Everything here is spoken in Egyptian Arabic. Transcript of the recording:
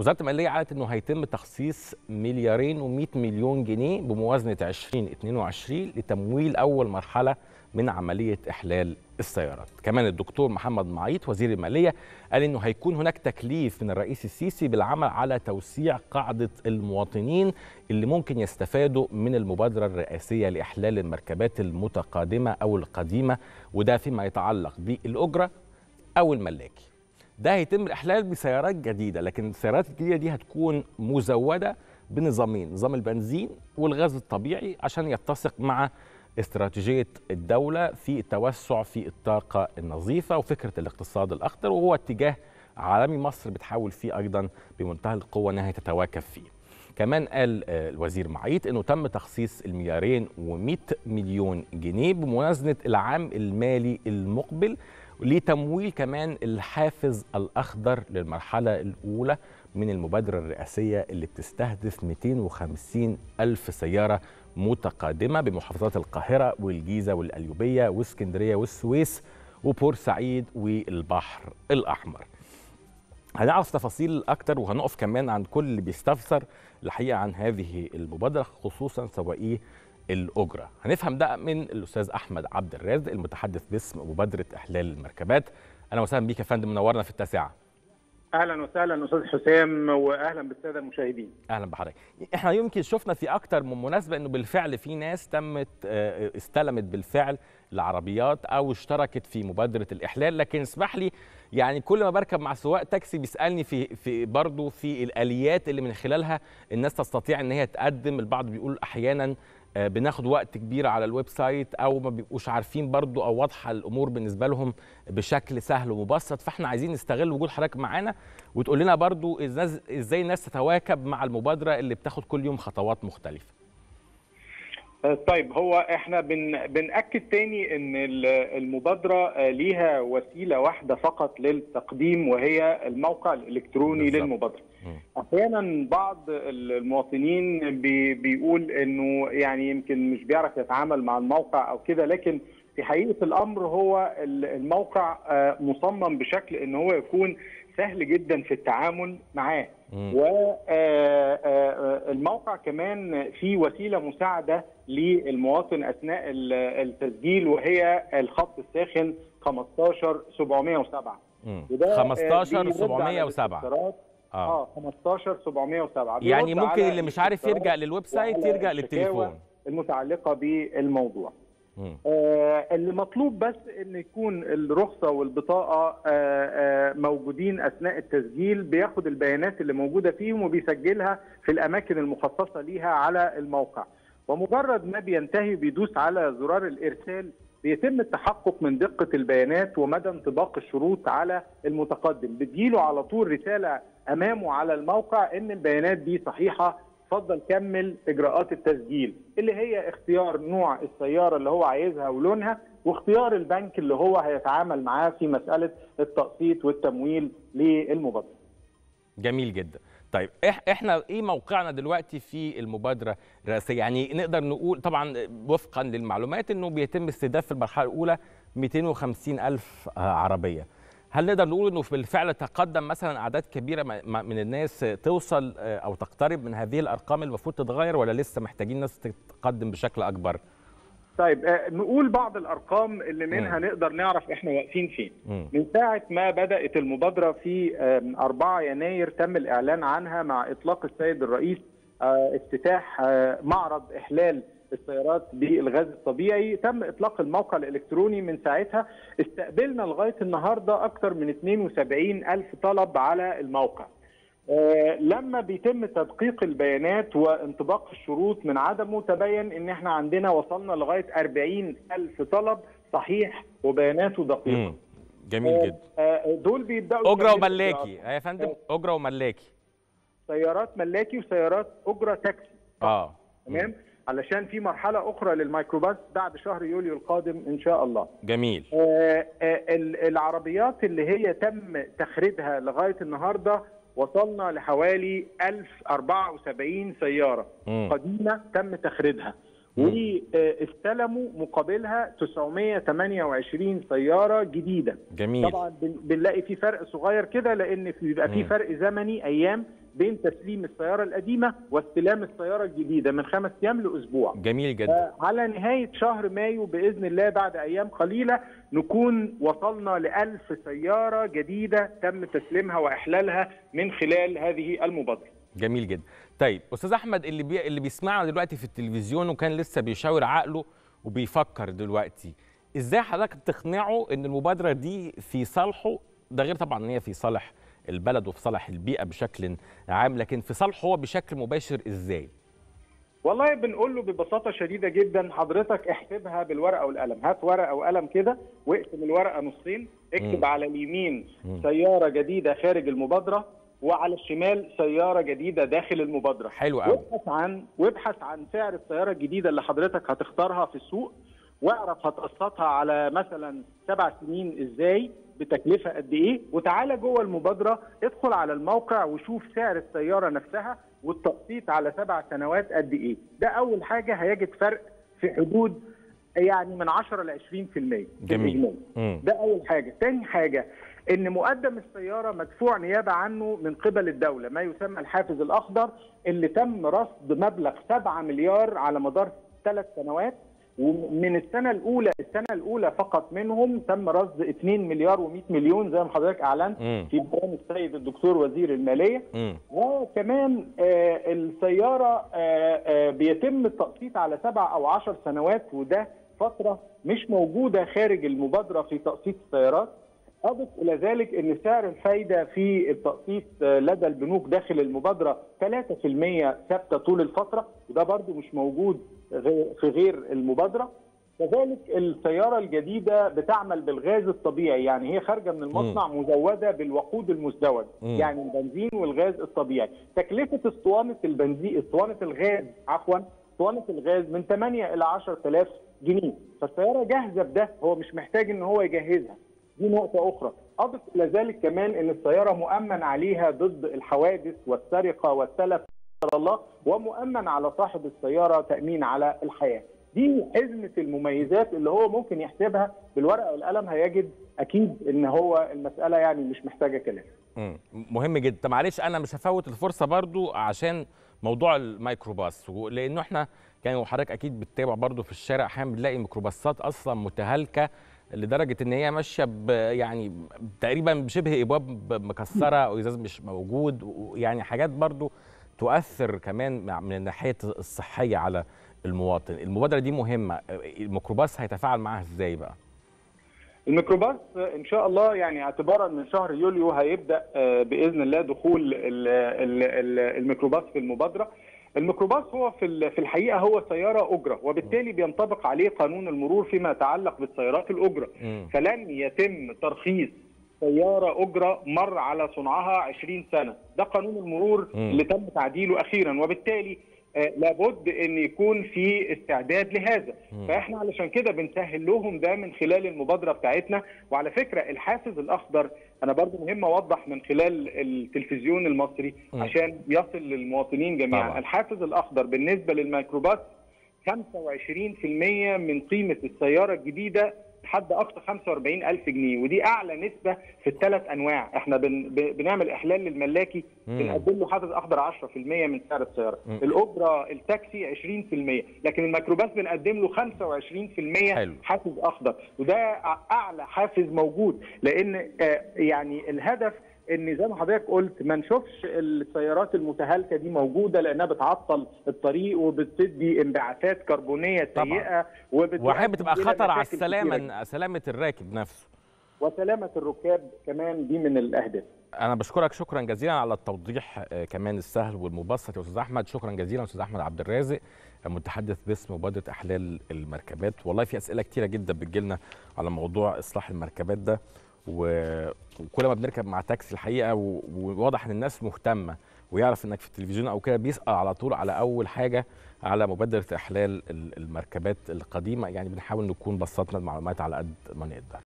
وزاره الماليه اعلنت انه هيتم تخصيص مليارين و100 مليون جنيه بموازنه 2022 لتمويل اول مرحله من عمليه احلال السيارات. كمان الدكتور محمد معيط وزير الماليه قال انه هيكون هناك تكليف من الرئيس السيسي بالعمل على توسيع قاعده المواطنين اللي ممكن يستفادوا من المبادره الرئاسيه لاحلال المركبات المتقادمه او القديمه وده فيما يتعلق بالاجره او الملاكي. ده هيتم الاحلال بسيارات جديده لكن السيارات الجديده دي هتكون مزوده بنظامين نظام البنزين والغاز الطبيعي عشان يتسق مع استراتيجيه الدوله في التوسع في الطاقه النظيفه وفكره الاقتصاد الاخضر وهو اتجاه عالمي مصر بتحاول فيه ايضا بمنتهى القوه انها تتواكب فيه. كمان قال الوزير معيط انه تم تخصيص المليارين و100 مليون جنيه بموازنه العام المالي المقبل لتمويل كمان الحافز الأخضر للمرحلة الأولى من المبادرة الرئاسية اللي بتستهدف 250 ألف سيارة متقادمة بمحافظات القاهرة والجيزة والقليوبية واسكندرية والسويس وبورسعيد والبحر الأحمر هنعرف تفاصيل أكتر وهنقف كمان عن كل اللي بيستفسر الحقيقة عن هذه المبادرة خصوصا سواقيه الأجرة هنفهم ده من الأستاذ أحمد عبد الرازق المتحدث باسم مبادرة إحلال المركبات أهلا وسهلا بيك يا فندم منورنا في التاسعة اهلا وسهلا استاذ حسام واهلا بالساده المشاهدين اهلا بحضرتك احنا يمكن شفنا في اكتر من مناسبه انه بالفعل في ناس تمت استلمت بالفعل العربيات او اشتركت في مبادره الاحلال لكن اسمح لي يعني كل ما بركب مع سواق تاكسي بيسالني في في برضه في الاليات اللي من خلالها الناس تستطيع ان هي تقدم البعض بيقول احيانا بناخد وقت كبير على الويب سايت او ما بيبقوش عارفين برضو او واضحه الامور بالنسبه لهم بشكل سهل ومبسط فاحنا عايزين نستغل وجود حضرتك معانا وتقول لنا برضو ازاي الناس تتواكب مع المبادره اللي بتاخد كل يوم خطوات مختلفه طيب هو احنا بن بناكد تاني ان المبادره ليها وسيله واحده فقط للتقديم وهي الموقع الالكتروني بالزبط. للمبادره احيانا بعض المواطنين بي بيقول انه يعني يمكن مش بيعرف يتعامل مع الموقع او كده لكن في حقيقه الامر هو الموقع مصمم بشكل ان هو يكون سهل جدا في التعامل معاه والموقع كمان فيه وسيله مساعده للمواطن اثناء التسجيل وهي الخط الساخن 15 707 15 707 اه 15 707 يعني ممكن اللي مش عارف يرجع للويب سايت يرجع للتليفون المتعلقه بالموضوع آه اللي مطلوب بس ان يكون الرخصه والبطاقه آه آه موجودين اثناء التسجيل بياخد البيانات اللي موجوده فيهم وبيسجلها في الاماكن المخصصه ليها على الموقع ومجرد ما بينتهي بيدوس على زرار الارسال بيتم التحقق من دقه البيانات ومدى انطباق الشروط على المتقدم بتجيله على طول رساله امامه على الموقع ان البيانات دي صحيحه اتفضل كمل اجراءات التسجيل اللي هي اختيار نوع السياره اللي هو عايزها ولونها واختيار البنك اللي هو هيتعامل معاه في مساله التقسيط والتمويل للمبادره. جميل جدا. طيب احنا ايه موقعنا دلوقتي في المبادره الرئاسيه؟ يعني نقدر نقول طبعا وفقا للمعلومات انه بيتم استهداف المرحله الاولى 250 الف عربيه. هل نقدر نقول انه بالفعل تقدم مثلا اعداد كبيره من الناس توصل او تقترب من هذه الارقام المفروض تتغير ولا لسه محتاجين ناس تتقدم بشكل اكبر؟ طيب نقول بعض الارقام اللي منها م. نقدر نعرف احنا واقفين فين. م. من ساعه ما بدات المبادره في 4 يناير تم الاعلان عنها مع اطلاق السيد الرئيس افتتاح معرض احلال السيارات بالغاز الطبيعي تم اطلاق الموقع الالكتروني من ساعتها استقبلنا لغايه النهارده اكثر من 72 الف طلب على الموقع آه لما بيتم تدقيق البيانات وانطباق الشروط من عدمه تبين ان احنا عندنا وصلنا لغايه 40 الف طلب صحيح وبياناته دقيقه جميل جدا آه دول بيبداوا اجره وملاكي يا فندم اجره وملاكي سيارات ملاكي وسيارات اجره تاكسي اه تمام علشان في مرحله اخرى للميكروباص بعد شهر يوليو القادم ان شاء الله. جميل. آه آه العربيات اللي هي تم تخريجها لغايه النهارده وصلنا لحوالي 1074 سياره م. قديمه تم تخريجها واستلموا مقابلها 928 سياره جديده جميل طبعا بنلاقي في فرق صغير كده لان بيبقى في فرق زمني ايام بين تسليم السياره القديمه واستلام السياره الجديده من خمس ايام لاسبوع جميل جدا على نهايه شهر مايو باذن الله بعد ايام قليله نكون وصلنا ل 1000 سياره جديده تم تسليمها واحلالها من خلال هذه المبادره جميل جدا طيب استاذ احمد اللي بي... اللي بيسمعنا دلوقتي في التلفزيون وكان لسه بيشاور عقله وبيفكر دلوقتي ازاي حضرتك تقنعه ان المبادره دي في صالحه ده غير طبعا ان هي في صالح البلد وفي صالح البيئه بشكل عام لكن في صالحه هو بشكل مباشر ازاي والله بنقول له ببساطه شديده جدا حضرتك احسبها بالورقه والقلم هات ورقه وقلم كده واقسم الورقه نصين اكتب مم. على اليمين مم. سياره جديده خارج المبادره وعلى الشمال سياره جديده داخل المبادره حلو قوي وابحث عن وابحث عن سعر السياره الجديده اللي حضرتك هتختارها في السوق واعرف هتقسطها على مثلا سبع سنين ازاي بتكلفه قد ايه وتعالى جوه المبادره ادخل على الموقع وشوف سعر السياره نفسها والتقسيط على سبع سنوات قد ايه ده اول حاجه هيجد فرق في حدود يعني من 10 ل 20% في جميل. الإجمالي. مم. ده اول حاجه تاني حاجه ان مقدم السياره مدفوع نيابه عنه من قبل الدوله ما يسمى الحافز الاخضر اللي تم رصد مبلغ 7 مليار على مدار ثلاث سنوات ومن السنه الاولى السنه الاولى فقط منهم تم رصد 2 مليار و100 مليون زي ما حضرتك اعلنت مم. في بيان السيد الدكتور وزير الماليه مم. وكمان آه، السياره آه، آه، بيتم التقسيط على سبع او عشر سنوات وده فتره مش موجوده خارج المبادره في تقسيط السيارات اضف الى ذلك ان سعر الفايده في التقسيط آه، لدى البنوك داخل المبادره 3% ثابته طول الفتره وده برضو مش موجود غير- في غير المبادره كذلك السياره الجديده بتعمل بالغاز الطبيعي يعني هي خارجه من المصنع مزوده بالوقود المزدوج مم. يعني البنزين والغاز الطبيعي تكلفه اسطوانه البنزين اسطوانه الغاز عفوا اسطوانه الغاز من 8 الى 10000 جنيه فالسياره جاهزه بده هو مش محتاج ان هو يجهزها دي نقطة أخرى أضف إلى ذلك كمان أن السيارة مؤمن عليها ضد الحوادث والسرقة والتلف قدر الله ومؤمن على صاحب السيارة تأمين على الحياة دي حزمة المميزات اللي هو ممكن يحسبها بالورقة والقلم هيجد أكيد أن هو المسألة يعني مش محتاجة كلام مم. مهم جدا طب معلش انا مش هفوت الفرصه برضو عشان موضوع الميكروباص و- لانه احنا كان وحضرتك اكيد بتتابع برضو في الشارع احيانا بنلاقي ميكروباصات اصلا متهالكه لدرجه ان هي ماشيه ب- يعني تقريبا بشبه ابواب مكسره او ازاز مش موجود ويعني حاجات برضو تؤثر كمان مع- من الناحيه الصحيه على المواطن المبادره دي مهمه الميكروباص هيتفاعل معاها ازاي بقى الميكروباص ان شاء الله يعني اعتبارا من شهر يوليو هيبدا آه، باذن الله دخول ال- ال- ال- الميكروباص في المبادره الميكروباص هو في ال- في الحقيقه هو سياره اجره وبالتالي بينطبق عليه قانون المرور فيما يتعلق بالسيارات الاجره مم. فلن يتم ترخيص سياره اجره مر على صنعها 20 سنه ده قانون المرور مم. اللي تم تعديله اخيرا وبالتالي آه، لابد ان يكون في استعداد لهذا مم. فاحنا علشان كده بنسهل لهم ده من خلال المبادره بتاعتنا وعلى فكره الحافز الاخضر انا برضو مهم اوضح من خلال التلفزيون المصري مم. عشان يصل للمواطنين جميعا طبعا. الحافز الاخضر بالنسبه للميكروباص 25% من قيمه السياره الجديده حد اقصى 45000 جنيه ودي اعلى نسبه في الثلاث انواع احنا بن ب- بنعمل احلال للملاكي مم. بنقدم له حافز اخضر 10% من سعر السياره مم. الاجره التاكسي 20% لكن الميكروباص بنقدم له 25% حلو. حافز اخضر وده اعلى حافز موجود لان آه، يعني الهدف ان زي ما حضرتك قلت ما نشوفش السيارات المتهالكه دي موجوده لانها بتعطل الطريق وبتدي انبعاثات كربونيه طبعاً. سيئه وبتؤدي واحيانا بتبقى إلى خطر على مشاكل كتيرة جداً. السلامه سلامه الراكب نفسه وسلامه الركاب كمان دي من الاهداف انا بشكرك شكرا جزيلا على التوضيح آه، كمان السهل والمبسط يا استاذ احمد شكرا جزيلا استاذ احمد عبد الرازق المتحدث باسم مبادره احلال المركبات والله في اسئله كتيره جدا بتجيلنا على موضوع اصلاح المركبات ده و- وكل ما بنركب مع تاكسي الحقيقه و- وواضح ان الناس مهتمه ويعرف انك في التلفزيون او كده بيسال على طول على اول حاجه على مبادره احلال ال- المركبات القديمه يعني بنحاول نكون بسطنا المعلومات على قد ما نقدر